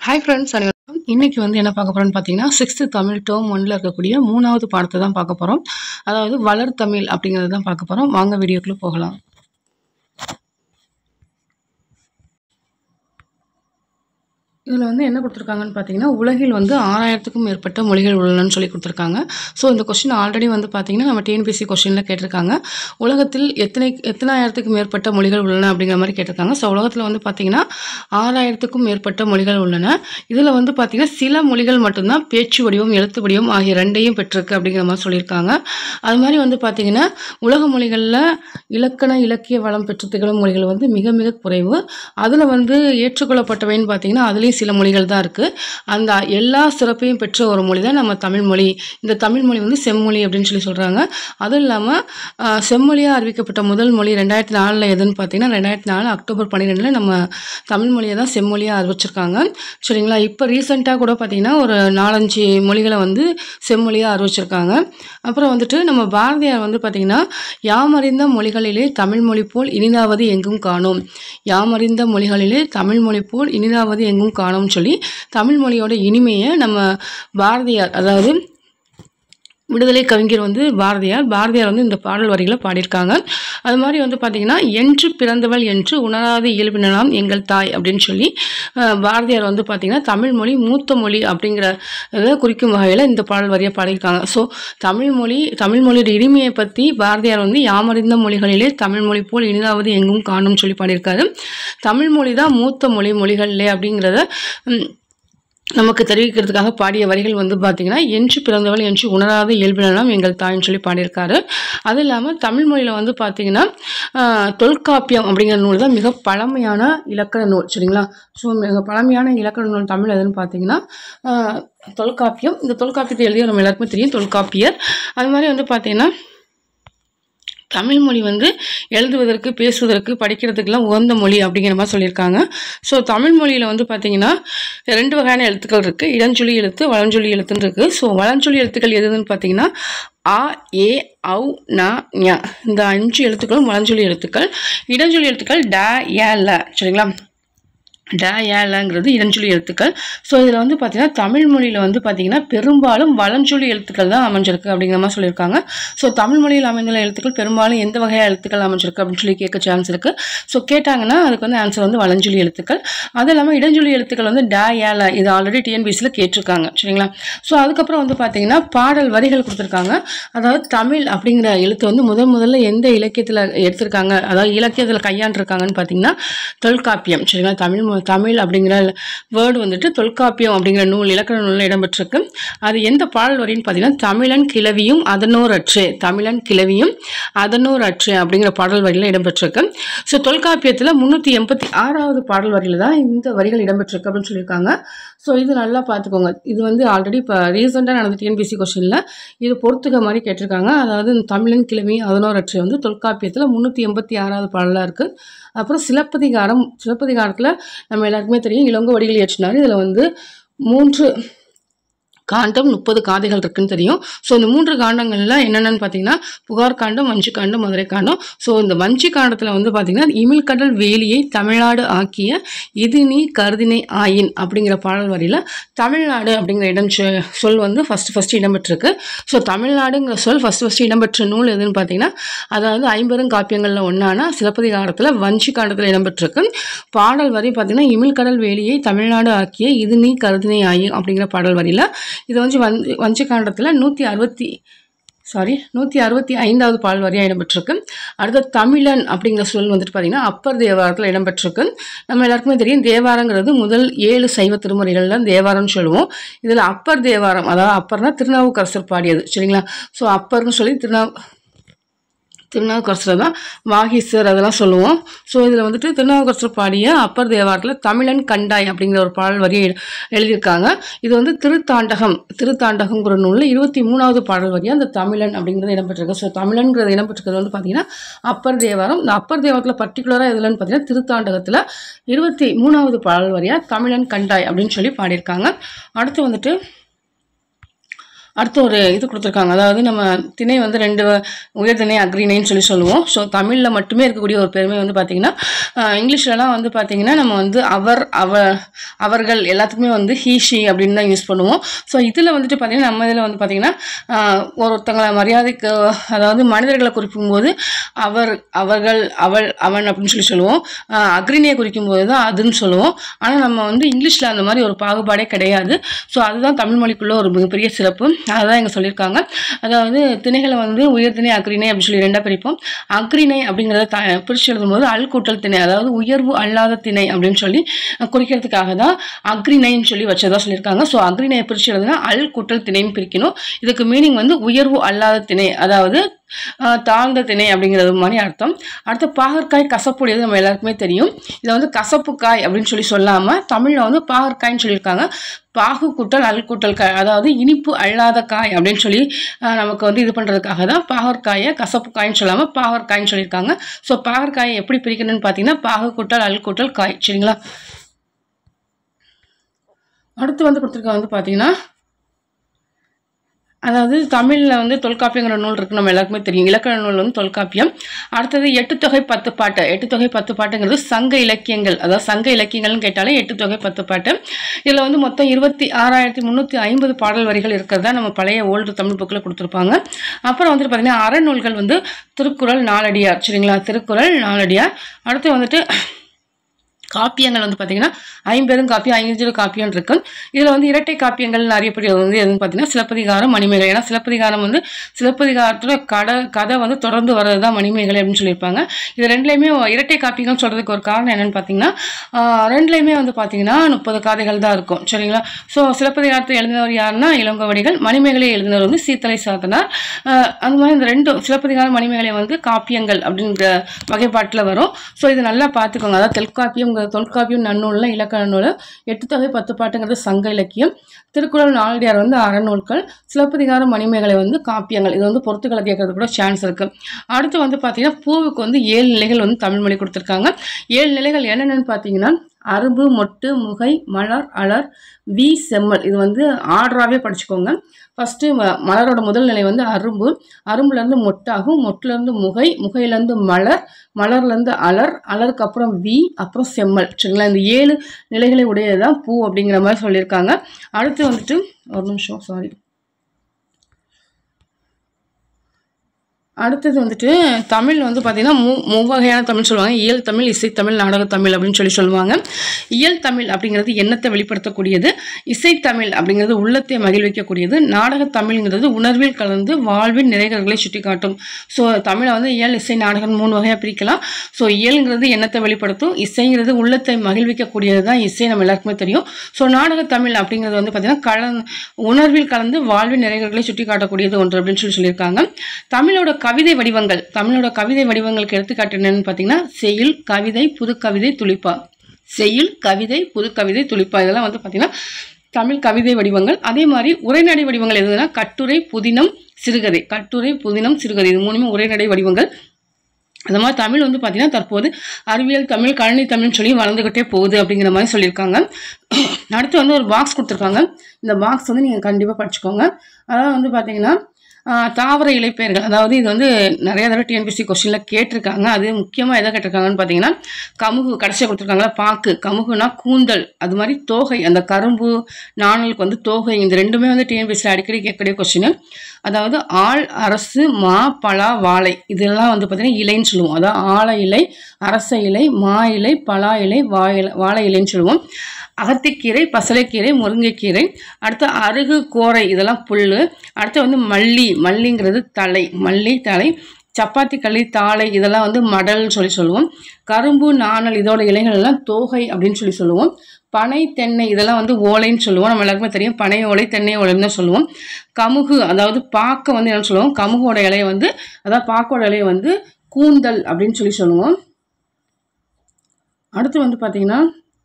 Hi friends அனைவருக்கும் இன்னைக்கு வந்து என்ன பார்க்க போகிறோம்னு பார்த்தீங்கன்னா சிக்ஸ்த்து தமிழ் டேர்ம் ஒன்றில் இருக்கக்கூடிய மூணாவது பாடத்தை தான் பார்க்க போகிறோம் அதாவது வளர் தமிழ் அப்படிங்கிறது தான் பார்க்க போகிறோம் வாங்க வீடியோக்குள்ளே போகலாம் இதில் வந்து என்ன கொடுத்துருக்காங்கன்னு பார்த்தீங்கன்னா உலகில் வந்து ஆறாயிரத்துக்கும் மேற்பட்ட மொழிகள் உள்ளனன்னு சொல்லி கொடுத்துருக்காங்க ஸோ இந்த கொஸ்டின் ஆல்ரெடி வந்து பார்த்தீங்கன்னா நம்ம டிஎன்பிசி கொஸ்டினில் கேட்டிருக்காங்க உலகத்தில் எத்தனை எத்தனாயிரத்துக்கு மேற்பட்ட மொழிகள் உள்ளன அப்படிங்கிற மாதிரி கேட்டிருக்காங்க ஸோ உலகத்தில் வந்து பார்த்தீங்கன்னா ஆறாயிரத்துக்கும் மேற்பட்ட மொழிகள் உள்ளன இதில் வந்து பார்த்தீங்கன்னா சில மொழிகள் மட்டும்தான் பேச்சு வடிவம் எழுத்து வடிவம் ஆகிய ரெண்டையும் பெற்றிருக்கு அப்படிங்கிற மாதிரி சொல்லியிருக்காங்க அது மாதிரி வந்து பார்த்தீங்கன்னா உலக மொழிகளில் இலக்கண இலக்கிய வளம் பெற்று திகழும் மொழிகள் வந்து மிக மிக குறைவு அதில் வந்து ஏற்றுக்கொள்ளப்பட்டவைன்னு பார்த்தீங்கன்னா அதுலேயும் சில மொழிகள் தான் இருக்குது அந்த எல்லா சிறப்பையும் பெற்ற ஒரு மொழி தான் நம்ம தமிழ் மொழி இந்த தமிழ் மொழி வந்து செம்மொழி அப்படின்னு சொல்லி சொல்கிறாங்க அதுவும் இல்லாமல் செம்மொழியாக அறிவிக்கப்பட்ட முதல் மொழி ரெண்டாயிரத்தி நாலில் எதுன்னு பார்த்தீங்கன்னா ரெண்டாயிரத்தி நாலு அக்டோபர் பன்னிரெண்டில் நம்ம தமிழ் மொழியை தான் செம்மொழியாக அறிவிச்சிருக்காங்க சரிங்களா இப்போ ரீசெண்டாக கூட பார்த்தீங்கன்னா ஒரு நாலஞ்சு மொழிகளை வந்து செம்மொழியாக அறிவிச்சிருக்காங்க அப்புறம் வந்துட்டு நம்ம பாரதியார் வந்து பார்த்திங்கன்னா யாமறிந்த மொழிகளிலே தமிழ் மொழி போல் இனிதாவது எங்கும் காணோம் யாமறிந்த மொழிகளிலே தமிழ் மொழி போல் இனிதாவது எங்கும் காணோம்னு சொல்லி தமிழ் மொழியோட இனிமையை நம்ம பாரதியார் அதாவது விடுதலை கவிஞர் வந்து பாரதியார் பாரதியார் வந்து இந்த பாடல் வரிகளை பாடியிருக்காங்க அது மாதிரி வந்து பார்த்திங்கன்னா என்று பிறந்தவள் என்று உணராது இயல்பினலாம் எங்கள் தாய் அப்படின்னு சொல்லி அஹ், பாரதியார் வந்து பார்த்திங்கன்னா தமிழ் மொழி மூத்த மொழி அப்படிங்கிற இதை குறிக்கும் வகையில் இந்த பாடல் வரியை பாடியிருக்காங்க ஸோ தமிழ் மொழி தமிழ் மொழியோட இனிமையை பற்றி பாரதியார் வந்து யாமறிந்த மொழிகளிலே தமிழ் மொழி போல் இனிதாவது எங்கும் காணும்னு சொல்லி பாடியிருக்காரு தமிழ் மொழி தான் மூத்த மொழி மொழிகளிலே அப்படிங்கிறத ம், நமக்கு தெரிவிக்கிறதுக்காக பாடிய வரிகள் வந்து பார்த்திங்கன்னா என்று பிறந்தவள் என்று உணராத இயல்பினலாம் எங்கள் தாயின்னு சொல்லி பாடியிருக்காரு அது இல்லாமல் தமிழ் மொழியில் வந்து பார்த்திங்கன்னா ஆஹ், தொல்காப்பியம் அப்படிங்கிற நூல் தான் மிக பழமையான இலக்கண நூல் சரிங்களா ஸோ மிக பழமையான இலக்கண நூல் தமிழ் எதுன்னு பார்த்தீங்கன்னா ஆஹ், தொல்காப்பியம் இந்த தொல்காப்பியத்தை எழுதிய நம்ம எல்லாருக்குமே தெரியும் தொல்காப்பியர் அது மாதிரி வந்து பார்த்திங்கன்னா தமிழ் மொழி வந்து எழுதுவதற்கு பேசுவதற்கு படிக்கிறதுக்கெல்லாம் உகந்த மொழி அப்படிங்கிற மாதிரி சொல்லியிருக்காங்க ஸோ தமிழ் மொழியில் வந்து பார்த்தீங்கன்னா ரெண்டு வகையான எழுத்துக்கள் இருக்குது இடஞ்சொலி எழுத்து வளஞ்சொலி எழுத்துன்னு இருக்குது ஸோ வளஞ்சொலி எழுத்துக்கள் எதுன்னு பார்த்தீங்கன்னா ஆ ஏ ஔ ந ஞ இந்த அஞ்சு எழுத்துக்களும் வளஞ்சொலி எழுத்துக்கள் இடஞ்சொலி எழுத்துக்கள் ட ஏ ல சரிங்களா ட ஏலங்கிறது இடஞ்சொலி எழுத்துக்கள் ஸோ இதில் வந்து பார்த்தீங்கன்னா தமிழ் மொழியில் வந்து பார்த்தீங்கன்னா பெரும்பாலும் வளஞ்சொலி எழுத்துக்கள் தான் அமைஞ்சிருக்கு அப்படிங்கிற மாதிரி சொல்லியிருக்காங்க ஸோ தமிழ் மொழியில் அமைந்துள்ள எழுத்துக்கள் பெரும்பாலும் எந்த வகையான எழுத்துக்கள் அமைஞ்சிருக்கு அப்படின்னு சொல்லி கேட்க சான்ஸ் இருக்குது ஸோ கேட்டாங்கன்னா அதுக்கு வந்து ஆன்சர் வந்து வளஞ்சொலி எழுத்துக்கள் அது இல்லாமல் இடஞ்சொலி எழுத்துக்கள் வந்து ட ஏல இது ஆல்ரெடி டிஎன்பிசியில் கேட்டிருக்காங்க சரிங்களா ஸோ அதுக்கப்புறம் வந்து பார்த்தீங்கன்னா பாடல் வரிகள் கொடுத்துருக்காங்க அதாவது தமிழ் அப்படிங்கிற எழுத்து வந்து முதல் முதல்ல எந்த இலக்கியத்தில் எடுத்திருக்காங்க அதாவது இலக்கியத்தில் கையாண்டிருக்காங்கன்னு பார்த்தீங்கன்னா தொல்காப்பியம் சரிங்களா தமிழ் மொ- தமிழ் அப்படிங்கிற வேர்டு வந்துட்டு தொல்காப்பியம் அப்படிங்கிற நூல் இலக்கண நூலில் இடம்பெற்றிருக்கு அது எந்த பாடல் வரின்னு பார்த்தீங்கன்னா தமிழன் கிளவியும் அதனோர் அற்று தமிழன் கிளவியும் அதனோர் அற்று அப்படிங்கிற பாடல் வரியில் இடம்பெற்றிருக்கு ஸோ தொல்காப்பியத்தில் முந்நூற்றி எண்பத்தி ஆறாவது பாடல் வரியில் தான் இந்த வரிகள் இடம்பெற்றிருக்கு அப்படின்னு சொல்லியிருக்காங்க ஸோ இது நல்லா பார்த்துக்கோங்க இது வந்து ஆல்ரெடி இப்போ ரீசெண்டாக நடந்த டிஎன்பிசி கொஸ்டினில் இது பொறுத்துக்க மாதிரி கேட்டிருக்காங்க அதாவது இந்த தமிழன் கிழமை அதனோர் அற்றை வந்து தொல்காப்பியத்தில் முந்நூற்றி எண்பத்தி ஆறாவது பாடலாக இருக்குது அப்புறம் சிலப்பதிகாரம் சிலப்பதிகாரத்தில் நம்ம எல்லாருக்குமே தெரியும் இளங்கோவடிகள் இயற்றினார் இதில் வந்து மூன்று காண்டம் முப்பது காதைகள் இருக்குன்னு தெரியும் ஸோ இந்த மூன்று காண்டங்கள்ல என்னென்னு பார்த்தீங்கன்னா புகார் காண்டம் வஞ்சி காண்டம் மதுரை காண்டம் ஸோ இந்த வஞ்சி காண்டத்தில் வந்து பார்த்தீங்கன்னா இமிழ்கடல் வேலியை தமிழ்நாடு ஆக்கிய இது நீ கருதினை ஆயின் அப்படிங்கிற பாடல் வரியில் தமிழ்நாடு அப்படிங்கிற இடம் சொ- சொல் வந்து ஃபஸ்ட்டு ஃபஸ்ட்டு இடம்பெற்றிருக்கு ஸோ தமிழ்நாடுங்கிற சொல் ஃபஸ்ட்டு ஃபஸ்ட்டு இடம்பெற்ற நூல் எதுன்னு பார்த்தீங்கன்னா அதாவது ஐம்பெரும் காப்பியங்களில் ஒன்றான சிலப்பதிகாரத்தில் வஞ்சி காண்டத்தில் இடம்பெற்றிருக்கு பாடல் வரி பார்த்தீங்கன்னா இமிழ்கடல் வேலியை தமிழ்நாடு ஆக்கிய இது நீ கருதினை ஆயின் அப்படிங்கிற பாடல் வரியில் இது வந்து வஞ்சி வஞ்சி காண்டத்தில் நூற்றி அறுபத்தி சாரி நூற்றி அறுபத்தி ஐந்தாவது பாடல் வரியாக இடம்பெற்றிருக்கு அடுத்து தமிழன் அப்படிங்கிற சொல் வந்துட்டு பார்த்தீங்கன்னா அப்பர் தேவாரத்தில் இடம்பெற்றிருக்கு நம்ம எல்லாருக்குமே தெரியும் தேவாரங்கிறது முதல் ஏழு சைவ திருமுறைகளில் தேவாரம்னு சொல்லுவோம் இதில் அப்பர் தேவாரம் அதாவது அப்பர்னா திருநாவுக்கரசர் பாடியது சரிங்களா ஸோ அப்பர்னு சொல்லி திருநாவு திருநாவுக்கரசர் தான் வாகீசர் அதெல்லாம் சொல்லுவோம் ஸோ இதில் வந்துட்டு திருநாவுக்கரசர் பாடிய அப்பர் தேவாரத்தில் தமிழன் கண்டாய் அப்படிங்கிற ஒரு பாடல் வரியை எழு- எழுதியிருக்காங்க இது வந்து திருத்தாண்டகம் திருத்தாண்டகம்ங்கிற நூலில் இருபத்தி மூணாவது பாடல் வரியாக அந்த தமிழன் அப்படிங்கிறது இடம்பெற்றிருக்கு ஸோ தமிழன்கிறது இடம்பெற்றிருக்கிறது வந்து பார்த்தீங்கன்னா அப்பர் தேவாரம் இந்த அப்பர் தேவாரத்தில் பர்டிகுலராக எதுலன்னு பார்த்தீங்கன்னா திருத்தாண்டகத்தில் இருபத்தி மூணாவது பாடல் வரியாக தமிழன் கண்டாய் அப்படின்னு சொல்லி பாடியிருக்காங்க அடுத்து வந்துட்டு அடுத்து ஒரு இது கொடுத்துருக்காங்க அதாவது நம்ம திணை வந்து ரெண்டு வ- உயர்திணை அக்ரிணைன்னு சொல்லி சொல்லுவோம் ஸோ தமிழில் மட்டுமே இருக்கக்கூடிய ஒரு பெருமை வந்து பார்த்திங்கன்னா ஆஹ் இங்கிலீஷ்லலாம் வந்து பார்த்திங்கன்னா நம்ம வந்து அவர் அவ அவர்கள் எல்லாத்துக்குமே வந்து ஹீ ஷி அப்படின்னு தான் யூஸ் பண்ணுவோம் ஸோ இதில் வந்துட்டு பார்த்திங்கன்னா நம்ம இதில் வந்து பார்த்திங்கன்னா ஆஹ் ஒருத்தங்களை மரியாதைக்கு அதாவது மனிதர்களை குறிக்கும்போது அவர் அவர்கள் அவள் அவன் அப்படின்னு சொல்லி சொல்லுவோம் ஆஹ் அக்ரிணியை குறிக்கும்போது தான் அதுன்னு சொல்லுவோம் ஆனால் நம்ம வந்து இங்கிலீஷில் அந்த மாதிரி ஒரு பாகுபாடே கிடையாது ஸோ அதுதான் தமிழ் மொழிக்குள்ள ஒரு மிகப்பெரிய சிறப்பு அதுதான் இங்கே சொல்லியிருக்காங்க அதாவது திணைகளை வந்து உயர்திணை அக்ரிணை அப்படின்னு சொல்லி ரெண்டாக பிரிப்போம் அக்ரிணை அப்படிங்கிறத த பிரித்து எழுதும்போது அல் கூட்டல் திணை அதாவது உயர்வு அல்லாத திணை அப்படின்னு சொல்லி அஹ், குறிக்கிறதுக்காக தான் அக்ரிணைன்னு சொல்லி வச்சதா சொல்லியிருக்காங்க ஸோ அக்ரிணையை பிரித்து எழுதுனா அல் கூட்டல் திணைன்னு பிரிக்கணும் இதுக்கு மீனிங் வந்து உயர்வு அல்லாத திணை அதாவது ஆஹ், தாழ்ந்த திணை அப்படிங்கிறது மாதிரி அர்த்தம் அடுத்து பாகற்காய் கசப்புடையது நம்ம எல்லாருக்குமே தெரியும் இதை வந்து கசப்பு காய் அப்படின்னு சொல்லி சொல்லாமல் தமிழில் வந்து பாகற்காய்ன்னு சொல்லியிருக்காங்க பாகு கூட்டல் அல் கூட்டல் காய் அதாவது இனிப்பு அல்லாத காய் அப்படின்னு சொல்லி ஆஹ், நமக்கு வந்து இது பண்ணுறதுக்காக தான் பாகற்காயை கசப்பு காய்ன்னு சொல்லாமல் பாகற்காய்ன்னு சொல்லியிருக்காங்க ஸோ பாகற்காயை எப்படி பிரிக்கணும்னு பார்த்தீங்கன்னா பாகு கூட்டல் அல் கூட்டல் காய் சரிங்களா அடுத்து வந்து கொடுத்துருக்க வந்து பார்த்தீங்கன்னா அதாவது தமிழில் வந்து தொல்காப்பியங்கிற நூல் இருக்குது நம்ம எல்லாருக்குமே தெரியும் இலக்கண நூல் வந்து தொல்காப்பியம் அடுத்தது எட்டு தொகை பத்து பாட்டு எட்டு தொகை பத்து பாட்டுங்கிறது சங்க இலக்கியங்கள் அதாவது சங்க இலக்கியங்கள்னு கேட்டாலே எட்டு தொகை பத்து பாட்டு இதில் வந்து மொத்தம் இருபத்தி ஆறாயிரத்தி முந்நூற்றி ஐம்பது பாடல் வரிகள் இருக்கிறதா நம்ம பழைய ஓல்டு தமிழ் புக்கில் கொடுத்துருப்பாங்க அப்புறம் வந்துட்டு பார்த்திங்கன்னா அறநூல்கள் வந்து திருக்குறள் நாலடியார் சரிங்களா திருக்குறள் நாலடியார் அடுத்து வந்துட்டு காப்பியங்கள் வந்து பார்த்திங்கன்னா ஐம்பெரும் காப்பியம் ஐந்து காப்பியம் இருக்கு இதில் வந்து இரட்டை காப்பியங்கள் அறியப்படுறது வந்து எதுன்னு பார்த்தீங்கன்னா சிலப்பதிகாரம் மணிமேகலை ஏன்னா சிலப்பதிகாரம் வந்து சிலப்பதிகாரத்தில் கதை கதை வந்து தொடர்ந்து வர்றது தான் மணிமேகலை அப்படின்னு சொல்லியிருப்பாங்க இது ரெண்டுலேயுமே இரட்டை காப்பியங்கள் சொல்கிறதுக்கு ஒரு காரணம் என்னென்னு பார்த்தீங்கன்னா ஆஹ் ரெண்டுலேயுமே வந்து பார்த்தீங்கன்னா முப்பது காதைகள் தான் இருக்கும் சரிங்களா ஸோ சிலப்பதிகாரத்தை எழுதினவர் யாருன்னா இளங்கோவடிகள் மணிமேகலை எழுதினவர் வந்து சீத்தலை சாத்தனார் ஆஹ் அந்த மாதிரி இந்த ரெண்டும் சிலப்பதிகாரம் மணிமேகலை வந்து காப்பியங்கள் அப்படின்ற வகைப்பாட்டில் வரும் ஸோ இது நல்லா பார்த்துக்கோங்க அதாவது தெல்காப்பியம் தொல்காப்பியம் நன்னூலில் இலக்கண நூல் எட்டு தொகை பத்து பாட்டுங்கிறது சங்க இலக்கியம் திருக்குறள் நாலடியார் வந்து அறநூல்கள் சிலப்பதிகாரம் மணிமேகலை வந்து காப்பியங்கள் இது வந்து பொறுத்துக்களை கேட்கறது கூட சான்ஸ் இருக்குது அடுத்து வந்து பார்த்தீங்கன்னா பூவுக்கு வந்து ஏழு நிலைகள் வந்து தமிழ் மொழி கொடுத்துருக்காங்க ஏழு நிலைகள் என்னென்னு பார்த்தீங்கன்னா அரும்பு மொட்டு முகை மலர் அலர் வி செம்மல் இது வந்து ஆர்டராகவே படிச்சுக்கோங்க ஃபஸ்ட்டு மலரோட முதல் நிலை வந்து அரும்பு அரும்புலேருந்து மொட்டாகும் மொட்டுலேருந்து முகை முகையிலேருந்து மலர் மலர்லேருந்து அலர் அலருக்கு அப்புறம் வி அப்புறம் செம்மல் சரிங்களா இந்த ஏழு நிலைகளை உடையது தான் பூ அப்படிங்கிற மாதிரி சொல்லியிருக்காங்க அடுத்து வந்துட்டு ஒரு நிமிஷம் சாரி அடுத்தது வந்துட்டு தமிழ் வந்து பார்த்திங்கன்னா மூ மூவகையான தமிழ் சொல்லுவாங்க இயல் தமிழ் இசைத்தமிழ் நாடகத்தமிழ் அப்படின்னு சொல்லி சொல்லுவாங்க இயல் தமிழ் அப்படிங்கிறது எண்ணத்தை வெளிப்படுத்தக்கூடியது இசைத்தமிழ் அப்படிங்கிறது உள்ளத்தை மகிழ்விக்கக்கூடியது நாடகத்தமிழ்ங்கிறது உணர்வில் கலந்து வாழ்வின் நிறைகளை சுட்டி காட்டும் ஸோ தமிழை வந்து இயல் இசை நாடகம் மூணு வகையாக பிரிக்கலாம் ஸோ இயல்ங்கிறது எண்ணத்தை வெளிப்படுத்தும் இசைங்கிறது உள்ளத்தை மகிழ்விக்கக்கூடியது தான் இசை நம்ம எல்லாருக்குமே தெரியும் ஸோ நாடகத்தமிழ் அப்படிங்கிறது வந்து பார்த்திங்கன்னா கலந் உணர்வில் கலந்து வாழ்வின் நிறைகளை சுட்டி காட்டக்கூடியது ஒன்று அப்படின்னு சொல்லி சொல்லியிருக்காங்க தமிழோட கவிதை வடிவங்கள் தமிழோட கவிதை வடிவங்களுக்கு எடுத்துக்காட்டு என்னன்னு பார்த்தீங்கன்னா செய்யுள் கவிதை புதுக்கவிதை துளிப்பா செய்யுள் கவிதை புதுக்கவிதை துளிப்பா இதெல்லாம் வந்து பார்த்தீங்கன்னா தமிழ் கவிதை வடிவங்கள் அதே மாதிரி உரைநடை வடிவங்கள் எதுனா கட்டுரை புதினம் சிறுகதை கட்டுரை புதினம் சிறுகதை இது மூணுமே உரைநடை வடிவங்கள் அந்த மாதிரி தமிழ் வந்து பார்த்தீங்கன்னா தற்போது அறிவியல் தமிழ் கழனி தமிழ்னு சொல்லி வளர்ந்துக்கிட்டே போகுது அப்படிங்கிற மாதிரி சொல்லியிருக்காங்க அடுத்து வந்து ஒரு பாக்ஸ் கொடுத்துருக்காங்க இந்த பாக்ஸ் வந்து நீங்கள் கண்டிப்பாக படிச்சுக்கோங்க அதாவது வந்து பார்த்தீங்கன்னா ஆஹ், தாவர இலைப்பெயர்கள் அதாவது இது வந்து நிறைய தடவை டிஎன்பிசி கொஸ்டினில் கேட்டிருக்காங்க அது முக்கியமாக எதை கேட்டிருக்காங்கன்னு பார்த்தீங்கன்னா கமுகு கடைசியாக கொடுத்துருக்காங்களா பாக்கு கமுகுனா கூந்தல் அது மாதிரி தோகை அந்த கரும்பு நாணலுக்கு வந்து தோகை இந்த ரெண்டுமே வந்து டிஎன்பிசியில் அடிக்கடி கேட்கக்கூடிய கொஸ்டின் அதாவது ஆள் அரசு மா பலா வாழை இதெல்லாம் வந்து பார்த்திங்கன்னா இலைன்னு சொல்லுவோம் அதாவது ஆழ இலை அரச இலை மா இலை பலா இலை வா இலை வாழை இலைன்னு சொல்லுவோம் அகத்திக்கீரை பசலைக்கீரை முருங்கைக்கீரை அடுத்து அருகு கோரை இதெல்லாம் புல் அடுத்து வந்து மல்லி மல்லிங்கிறது தலை மல்லி தலை சப்பாத்தி களி தாளை இதெல்லாம் வந்து மடல்னு சொல்லி சொல்லுவோம் கரும்பு நாணல் இதோட இலைகள் எல்லாம் தோகை அப்படின்னு சொல்லி சொல்லுவோம் பனை தென்னை இதெல்லாம் வந்து ஓலைன்னு சொல்லுவோம் நம்ம எல்லாருக்குமே தெரியும் பனை ஓலை தென்னை ஓலைன்னு தான் சொல்லுவோம் கமுகு அதாவது பாக்கை வந்து என்ன சொல்லுவோம் கமுகோட இலையை வந்து அதாவது பாக்கோட இலையை வந்து கூந்தல் அப்படின்னு சொல்லி சொல்லுவோம் அடுத்து வந்து பார்த்தீங்கன்னா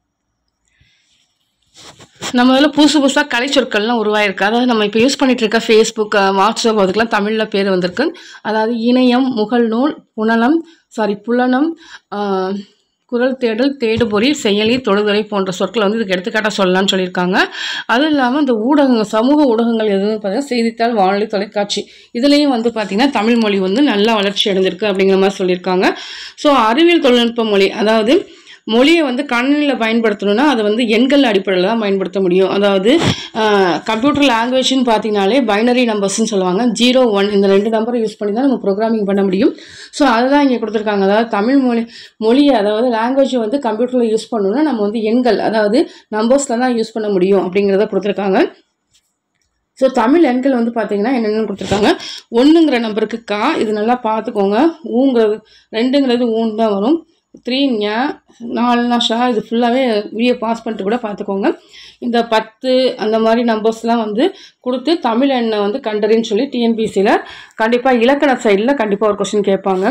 நம்ம இதில் புதுசு புதுசாக கலை சொற்கள்லாம் உருவாயிருக்கு அதாவது நம்ம இப்போ யூஸ் பண்ணிட்டு இருக்க ஃபேஸ்புக் வாட்ஸ்அப் அதுக்கெல்லாம் தமிழில் பேர் வந்திருக்கு அதாவது இணையம் முகல்நூல் புனலம் சாரி புலனம் ஆஹ், குரல் தேடல் தேடுபொறி செயலி தொடுதுறை போன்ற சொற்களை வந்து இதுக்கு எடுத்துக்காட்டாக சொல்லலாம்னு சொல்லியிருக்காங்க அதுவும் இல்லாமல் இந்த ஊடகங்கள் சமூக ஊடகங்கள் எதுவும் பார்த்தீங்கன்னா செய்தித்தாள் வானொலி தொலைக்காட்சி இதுலேயும் வந்து பார்த்திங்கன்னா தமிழ் மொழி வந்து நல்லா வளர்ச்சி அடைஞ்சிருக்கு அப்படிங்கிற மாதிரி சொல்லியிருக்காங்க ஸோ அறிவியல் தொழில்நுட்ப மொழி அதாவது மொழியை வந்து கணினியில் பயன்படுத்தணும்னா அதை வந்து எண்கள் அடிப்படையில் தான் பயன்படுத்த முடியும் அதாவது கம்ப்யூட்டர் லாங்குவேஜ்னு பார்த்தீங்கனாலே பைனரி நம்பர்ஸ்னு சொல்லுவாங்க ஜீரோ ஒன் இந்த ரெண்டு நம்பரை யூஸ் பண்ணி தான் நம்ம ப்ரோக்ராமிங் பண்ண முடியும் ஸோ அதுதான் இங்கே கொடுத்துருக்காங்க அதாவது தமிழ் மொழி மொழியை அதாவது லாங்குவேஜை வந்து கம்ப்யூட்டரில் யூஸ் பண்ணணும்னா நம்ம வந்து எண்கள் அதாவது நம்பர்ஸில் தான் யூஸ் பண்ண முடியும் அப்படிங்கிறத கொடுத்துருக்காங்க ஸோ தமிழ் எண்கள் வந்து பார்த்தீங்கன்னா என்னென்னு கொடுத்துருக்காங்க ஒன்றுங்கிற நம்பருக்கு கா இது நல்லா பார்த்துக்கோங்க ஊங்கிறது ரெண்டுங்கிறது ஊன் தான் வரும் த்ரீ ஞா நாலுனா ஷா இது ஃபுல்லாகவே வீடியோ பாஸ் பண்ணிட்டு கூட பார்த்துக்கோங்க இந்த பத்து அந்த மாதிரி நம்பர்ஸ்லாம் வந்து கொடுத்து தமிழ் எண்ணை வந்து கண்டறின்னு சொல்லி டிஎன்பிசியில் கண்டிப்பாக இலக்கண சைடில் கண்டிப்பாக ஒரு கொஸ்டின் கேட்பாங்க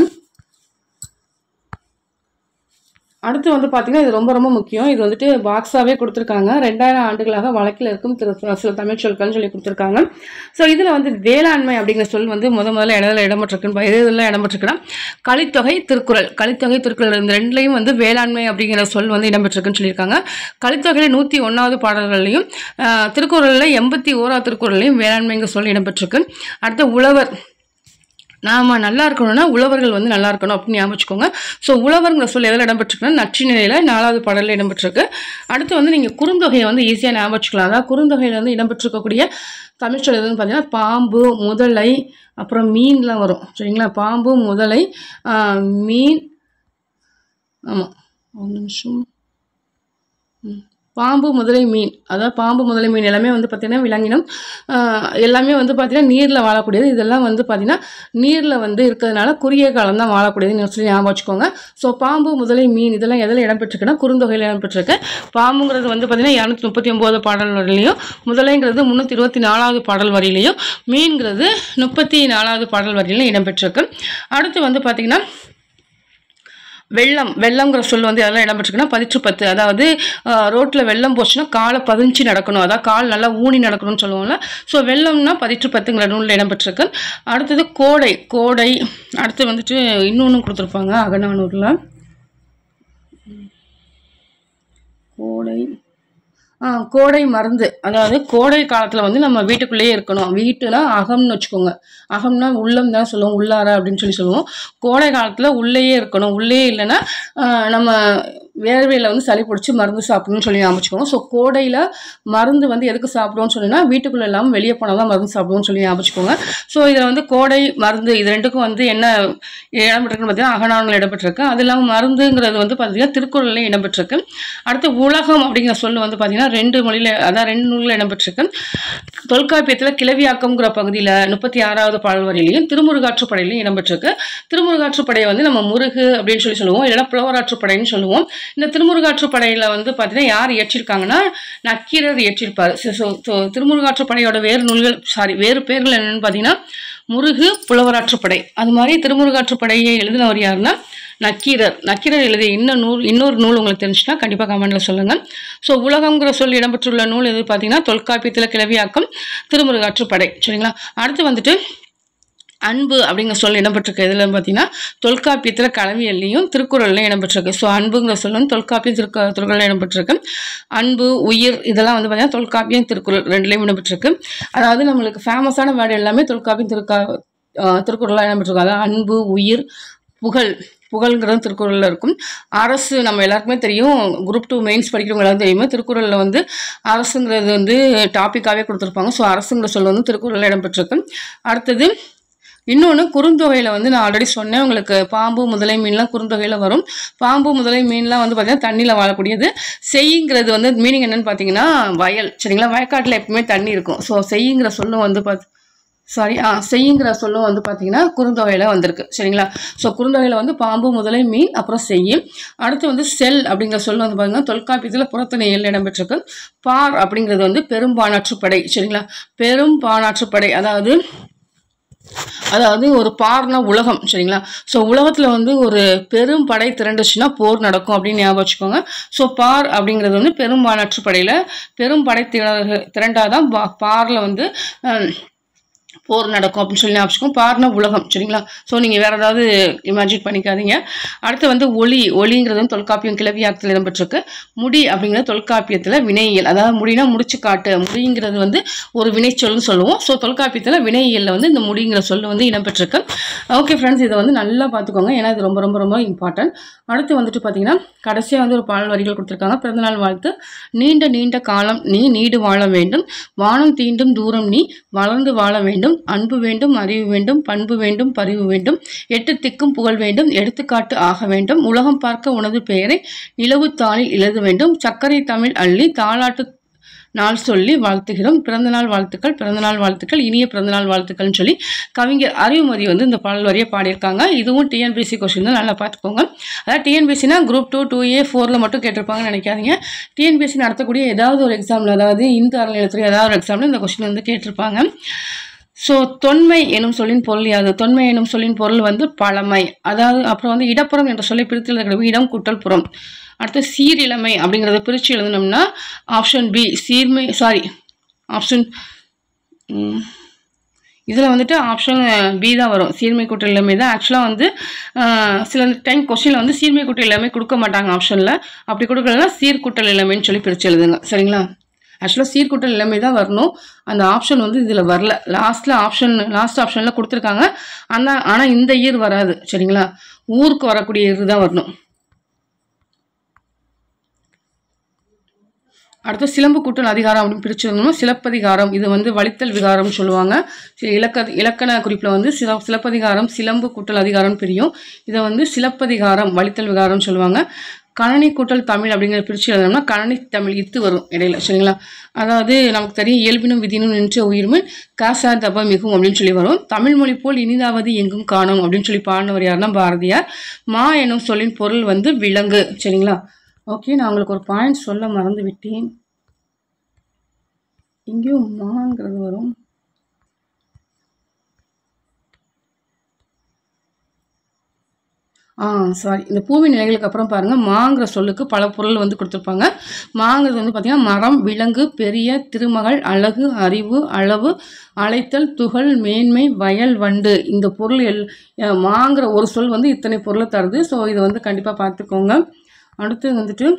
அடுத்து வந்து பார்த்திங்கன்னா இது ரொம்ப ரொம்ப முக்கியம் இது வந்துட்டு பாக்ஸாகவே கொடுத்துருக்காங்க ரெண்டாயிரம் ஆண்டுகளாக வழக்கில் இருக்கும் திரு சில தமிழ் சொற்கள்னு சொல்லி கொடுத்துருக்காங்க ஸோ இதில் வந்து வேளாண்மை அப்படிங்கிற சொல் வந்து முத முதல்ல இடத்துல இடம்பெற்றிருக்குன்னு எது இதெல்லாம் இடம்பெற்றிருக்குன்னா கலித்தொகை திருக்குறள் கலித்தொகை திருக்குறள் இந்த ரெண்டுலையும் வந்து வேளாண்மை அப்படிங்கிற சொல் வந்து இடம்பெற்றிருக்குன்னு சொல்லியிருக்காங்க கலித்தொகையில் நூற்றி ஒன்றாவது பாடல்கள்லையும் ஆஹ், திருக்குறளில் எண்பத்தி ஓராவது திருக்குறள்லையும் வேளாண்மைங்கிற சொல் இடம்பெற்றிருக்கு அடுத்து உழவர் நாம் நல்லா இருக்கணும்னா உழவர்கள் வந்து நல்லா இருக்கணும் அப்படின்னு ஞாபகம் வச்சுக்கோங்க ஸோ உழவர்ங்கிற சொல் எதில் இடம்பெற்றிருக்குன்னா நற்றிணையில் நாலாவது பாடலில் இடம்பெற்றிருக்கு அடுத்து வந்து நீங்கள் குறுந்தொகையை வந்து ஈஸியாக ஞாபகம் வச்சுக்கலாம் அதாவது குறுந்தொகையில் வந்து இடம்பெற்றிருக்கக்கூடிய தமிழ் சொல் எதுன்னு பார்த்தீங்கன்னா பாம்பு முதலை அப்புறம் மீன்லாம் வரும் சரிங்களா பாம்பு முதலை ஆஹ், மீன் ஆமாம் ஒரு நிமிஷம் ம். பாம்பு முதலை மீன் அதாவது பாம்பு முதலை மீன் எல்லாமே வந்து பார்த்திங்கன்னா விலங்கினம் ஆஹ் எல்லாமே வந்து பார்த்திங்கன்னா நீரில் வாழக்கூடியது இதெல்லாம் வந்து பார்த்திங்கன்னா நீரில் வந்து இருக்கிறதுனால குறுகிய காலம் தான் வாழக்கூடியதுன்னு சொல்லி ஞாபகம் வச்சுக்கோங்க ஸோ பாம்பு முதலை மீன் இதெல்லாம் எதில் இடம்பெற்றிருக்குன்னா குறுந்தொகையில் இடம்பெற்றிருக்கு பாம்புங்கிறது வந்து பார்த்திங்கன்னா இரநூத்தி முப்பத்தி ஒம்பது பாடல் வரையிலையும் முதலைங்கிறது முந்நூற்றி இருபத்தி நாலாவது பாடல் வரியிலையும் மீன்கிறது முப்பத்தி நாலாவது பாடல் வரியிலையும் இடம்பெற்றிருக்கு அடுத்து வந்து பார்த்திங்கன்னா வெள்ளம் வெள்ளம்ங்கிற சொல் வந்து எதெல்லாம் இடம்பெற்றிருக்குன்னா பதிற்று பத்து அதாவது ரோட்டில் வெள்ளம் போச்சுன்னா காலை பதிஞ்சு நடக்கணும் அதாவது கால் நல்லா ஊனி நடக்கணும்னு சொல்லுவோம்ல ஸோ வெள்ளம்னா பதிற்று பத்துங்கிற நூலில் இடம்பெற்றிருக்கு அடுத்தது கோடை கோடை அடுத்து வந்துட்டு இன்னொன்று கொடுத்துருப்பாங்க அகநானூரில் கோடை ஆ கோடை மருந்து அதாவது கோடை காலத்தில் வந்து நம்ம வீட்டுக்குள்ளேயே இருக்கணும் வீட்டுனா அகம்னு வச்சுக்கோங்க அகம்னா உள்ளம் தான் சொல்லுவோம் உள்ளார அப்படின்னு சொல்லி சொல்லுவோம் கோடை காலத்தில் உள்ளேயே இருக்கணும் உள்ளே இல்லைன்னா ஆ, நம்ம வேர்வையில் வந்து சளி பிடிச்சி மருந்து சாப்பிடணும்னு சொல்லி ஞாபகம் வச்சுக்கோங்க ஸோ கோடையில் மருந்து வந்து எதுக்கு சாப்பிடுவோம்னு சொன்னீங்கன்னா வீட்டுக்குள்ளே இல்லாமல் வெளியே போனால் தான் மருந்து சாப்பிடுவோம்னு சொல்லி ஞாபகம் வச்சுக்கோங்க ஸோ இதில் வந்து கோடை மருந்து இது ரெண்டுக்கும் வந்து என்ன இடம்பெற்றிருக்குன்னு பார்த்தீங்கன்னா அகநானூல் இடம்பெற்றிருக்கு அது இல்லாமல் மருந்துங்கிறது வந்து பார்த்தீங்கன்னா திருக்குறள்லையும் இடம்பெற்றிருக்கு அடுத்து உலகம் அப்படிங்கிற சொல் வந்து பார்த்தீங்கன்னா ரெண்டு மொழியில் அதான் ரெண்டு நூலில் இடம்பெற்றிருக்கு தொல்காப்பியத்தில் கிளவியாக்கம்ங்கிற பகுதியில் முப்பத்தி ஆறாவது பாடல் வரியிலையும் திருமுருகாற்றுப்படையிலையும் இடம்பெற்றிருக்கு திருமுருகாற்றுப்படையை வந்து நம்ம முருகு அப்படின்னு சொல்லி சொல்லுவோம் இல்லைன்னா புலவராற்றுப்படைன்னு சொல்லுவோம் இந்த திருமுருகாற்றுப்படையில் வந்து பார்த்தீங்கன்னா யார் இயற்றிருக்காங்கன்னா நக்கீரர் இயற்றிருப்பார் ஸோ ஸோ ஸோ திருமுருகாற்றுப்படையோட வேறு நூல்கள் சாரி வேறு பேர்கள் என்னென்னு பார்த்தீங்கன்னா முருகு புலவராற்றுப்படை அது மாதிரி திருமுருகாற்றுப்படையை எழுதினவர் யாருன்னா நக்கீரர் நக்கீரர் எழுதிய இன்னும் நூல் இன்னொரு நூல் உங்களுக்கு தெரிஞ்சுன்னா கண்டிப்பாக கமெண்ட்டில் சொல்லுங்கள் ஸோ உலகங்கிற சொல் இடம்பெற்றுள்ள நூல் எது பார்த்தீங்கன்னா தொல்காப்பியத்தில் கிளவியாக்கம் திருமுருகாற்றுப்படை சரிங்களா அடுத்து வந்துட்டு அன்பு அப்படிங்கிற சொல் இடம்பெற்றிருக்கு இதில் பார்த்தீங்கன்னா தொல்காப்பியத்தில் கலவியல்லையும் திருக்குறள்லையும் இடம்பெற்றிருக்கு ஸோ அன்புங்கிற சொல் வந்து தொல்காப்பியம் திருக்கு திருக்குறள் இடம்பெற்றிருக்கு அன்பு உயிர் இதெல்லாம் வந்து பார்த்தீங்கன்னா தொல்காப்பியம் திருக்குறள் ரெண்டுலேயும் இடம்பெற்றிருக்கு அதாவது நம்மளுக்கு ஃபேமஸான வேர்டு எல்லாமே தொல்காப்பியம் திருக்கா ஆஹ் திருக்குறளாக இடம்பெற்றிருக்கு அதாவது அன்பு உயிர் புகழ் புகழ்ங்கிறது திருக்குறளில் இருக்கும் அரசு நம்ம எல்லாருக்குமே தெரியும் குரூப் டூ மெயின்ஸ் படிக்கிறவங்க எல்லாரும் தெரியுமே திருக்குறளில் வந்து அரசுங்கிறது வந்து டாப்பிக்காகவே கொடுத்துருப்பாங்க ஸோ அரசுங்கிற சொல் வந்து திருக்குறளில் இடம்பெற்றிருக்கு அடுத்தது இன்னொன்று குறுந்தொகையில் வந்து நான் ஆல்ரெடி சொன்னேன் உங்களுக்கு பாம்பு முதலை மீன்லாம் குறுந்தொகையில் வரும் பாம்பு முதலை மீன்லாம் வந்து பார்த்திங்கன்னா தண்ணியில் வாழக்கூடியது செய்யுங்கிறது வந்து மீனிங் என்னன்னு பார்த்தீங்கன்னா வயல் சரிங்களா வயக்காட்டில் எப்பவுமே தண்ணி இருக்கும் ஸோ செய்யுங்கிற சொல்லும் வந்து பார்த்து சாரி ஆ செய்யுங்கிற சொல்லும் வந்து பார்த்தீங்கன்னா குறுந்தொகையில் வந்திருக்கு சரிங்களா ஸோ குறுந்தொகையில் வந்து பாம்பு முதலை மீன் அப்புறம் செய்யும் அடுத்து வந்து செல் அப்படிங்கிற சொல் வந்து பார்த்தீங்கன்னா தொல்காப்பியத்தில் புறத்தணையில் இடம்பெற்றிருக்கு பார் அப்படிங்கிறது வந்து பெரும்பானாற்றுப்படை சரிங்களா பெரும்பானாற்றுப்படை அதாவது அதாவது ஒரு பார்னா உலகம் சரிங்களா ஸோ உலகத்தில் வந்து ஒரு பெரும் படை திரண்டுச்சுன்னா போர் நடக்கும் அப்படின்னு ஞாபகம் வச்சுக்கோங்க ஸோ பார் அப்படிங்கிறது வந்து பெரும்பாலாற்று படையில் பெரும் படை திர திரண்டாதான் பா பாரில் வந்து ஹம், போர் நடக்கும் அப்படின்னு சொல்லி ஞாபகம் பார்னா உலகம் சரிங்களா ஸோ நீங்கள் வேறு ஏதாவது இமேஜின் பண்ணிக்காதீங்க அடுத்து வந்து ஒளி ஒளிங்கிறது வந்து தொல்காப்பியம் கிளவியாக்கத்தில் இடம்பெற்றிருக்கு முடி அப்படிங்கிறது தொல்காப்பியத்தில் வினையியல் அதாவது முடினா முடிச்சு காட்டு முடிங்கிறது வந்து ஒரு வினைச்சொல்னு சொல்லுவோம் ஸோ தொல்காப்பியத்தில் வினையியலில் வந்து இந்த முடிங்கிற சொல் வந்து இடம்பெற்றிருக்கு ஓகே ஃப்ரெண்ட்ஸ் இதை வந்து நல்லா பார்த்துக்கோங்க ஏன்னா இது ரொம்ப ரொம்ப ரொம்ப இம்பார்ட்டன்ட் அடுத்து வந்துட்டு பார்த்தீங்கன்னா கடைசியாக வந்து ஒரு பாடல் வரிகள் கொடுத்துருக்காங்க பிறந்தநாள் வாழ்த்து நீண்ட நீண்ட காலம் நீ நீடு வாழ வேண்டும் வானம் தீண்டும் தூரம் நீ வளர்ந்து வாழ வேண்டும் அன்பு வேண்டும் அறிவு வேண்டும் பண்பு வேண்டும் பரிவு வேண்டும் எட்டு திக்கும் புகழ் வேண்டும் எடுத்துக்காட்டு ஆக வேண்டும் உலகம் பார்க்க உனது பெயரை நிலவு தாளில் எழுத வேண்டும் சர்க்கரை தமிழ் அள்ளி தாளாட்டு நாள் சொல்லி வாழ்த்துகிறோம் பிறந்தநாள் வாழ்த்துக்கள் பிறந்தநாள் வாழ்த்துக்கள் இனிய பிறந்தநாள் வாழ்த்துக்கள்னு சொல்லி கவிஞர் அறிவுமதி வந்து இந்த பாடல் வரியை பாடியிருக்காங்க இதுவும் டிஎன்பிசி கொஸ்டின் தான் நல்லா பார்த்துக்கோங்க அதாவது டிஎன்பிசினா குரூப் டூ டூ ஏ ஃபோரில் மட்டும் கேட்டிருப்பாங்கன்னு நினைக்காதீங்க டிஎன்பிசி நடத்தக்கூடிய ஏதாவது ஒரு எக்ஸாமில் அதாவது இந்து அறநிலையத்துறை ஏதாவது ஒரு எக்ஸாமில் இந்த கொஸ்டின் வந்து கேட்டிருப்பாங்க ஸோ தொன்மை எனும் சொல்லின் பொருள் யாது தொன்மை எனும் சொல்லின் பொருள் வந்து பழமை அதாவது அப்புறம் வந்து இடப்புறம் என்ற சொல்லை பிரித்து எழுதுகிறது இடம் கூட்டல் புறம் அடுத்து சீரிழமை அப்படிங்கிறத பிரித்து எழுதணும்னா ஆப்ஷன் பி சீர்மை சாரி ஆப்ஷன் இதில் வந்துட்டு ஆப்ஷன் பி தான் வரும் சீர்மை கூட்டல் இளமை தான் ஆக்சுவலாக வந்து அஹ், சில டைம் கொஸ்டினில் வந்து சீர்மை கூட்டல் இளமை கொடுக்க மாட்டாங்க ஆப்ஷனில் அப்படி கொடுக்கலன்னா சீர்கூட்டல் இளமைன்னு சொல்லி பிரித்து எழுதுங்க சரிங்களா ஆக்சுவலாக சீர்கூட்டல் இளமை தான் வரணும் அந்த ஆப்ஷன் வந்து இதில் வரல லாஸ்ட்டில் ஆப்ஷன் லாஸ்ட் ஆப்ஷனில் கொடுத்துருக்காங்க ஆனால் ஆனால் இந்த இயர் வராது சரிங்களா ஊருக்கு வரக்கூடிய இயர் தான் வரணும் அடுத்து சிலம்பு கூட்டல் அதிகாரம் அப்படின்னு பிரிச்சிருந்தோம்னா சிலப்பதிகாரம் இது வந்து வலித்தல் விகாரம்னு சொல்லுவாங்க சி- இலக்க இலக்கண குறிப்பில் வந்து சில சிலப்பதிகாரம் சிலம்பு கூட்டல் அதிகாரம் பிரியும் இதை வந்து சிலப்பதிகாரம் வலித்தல் விகாரம்னு சொல்லுவாங்க கணனி கூட்டல் தமிழ் அப்படிங்கிற பிரித்து எழுதணும்னா கணனி தமிழ் இத்து வரும் இடையில சரிங்களா அதாவது நமக்கு தெரியும் இயல்பினும் விதினும் நின்ற உயிர்மை காசா தப மிகும் அப்படின்னு சொல்லி வரும் தமிழ் மொழி போல் இனிதாவது எங்கும் காணும் அப்படின்னு சொல்லி பாடினவர் யாருன்னா பாரதியார் மா எனும் சொல்லின் பொருள் வந்து விலங்கு சரிங்களா ஓகே நான் உங்களுக்கு ஒரு பாயிண்ட் சொல்ல மறந்து விட்டேன் இங்கேயும் மாங்கிறது வரும் ஆ சாரி இந்த பூவின் நிலைகளுக்கு அப்புறம் பாருங்கள் மாங்கிற சொல்லுக்கு பல பொருள் வந்து கொடுத்துருப்பாங்க மாங்கிறது வந்து பார்த்திங்கன்னா மரம் விலங்கு பெரிய திருமகள் அழகு அறிவு அளவு அழைத்தல் துகள் மேன்மை வயல் வண்டு இந்த பொருள் எல் அஹ் மாங்கிற ஒரு சொல் வந்து இத்தனை பொருளை தருது ஸோ இதை வந்து கண்டிப்பாக பார்த்துக்கோங்க அடுத்து வந்துட்டு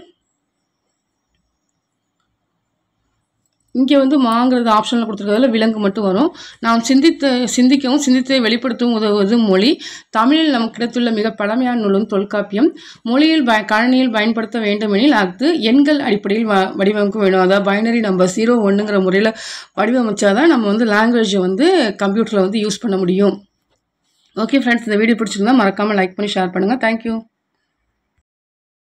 இங்கே வந்து மாங்கிறது ஆப்ஷனில் கொடுத்துருக்கிறதுல விலங்கு மட்டும் வரும் நாம் சிந்தித்த சிந்திக்கவும் சிந்தித்தை வெளிப்படுத்தவும் உதவுவது மொழி தமிழில் நமக்கு கிடைத்துள்ள மிக பழமையான நூலும் தொல்காப்பியம் மொழியில் ப கழனியில் பயன்படுத்த வேண்டுமெனில் அது எண்கள் அடிப்படையில் வ வடிவமைக்க வேணும் அதாவது பைனரி நம்பர் ஜீரோ ஒன்றுங்கிற முறையில் வடிவமைச்சாதான் நம்ம வந்து லாங்குவேஜை வந்து கம்ப்யூட்டரில் வந்து யூஸ் பண்ண முடியும் ஓகே ஃப்ரெண்ட்ஸ் இந்த வீடியோ பிடிச்சிருந்தா மறக்காமல் லைக் பண்ணி ஷேர் பண்ணுங்கள் தேங்க்யூ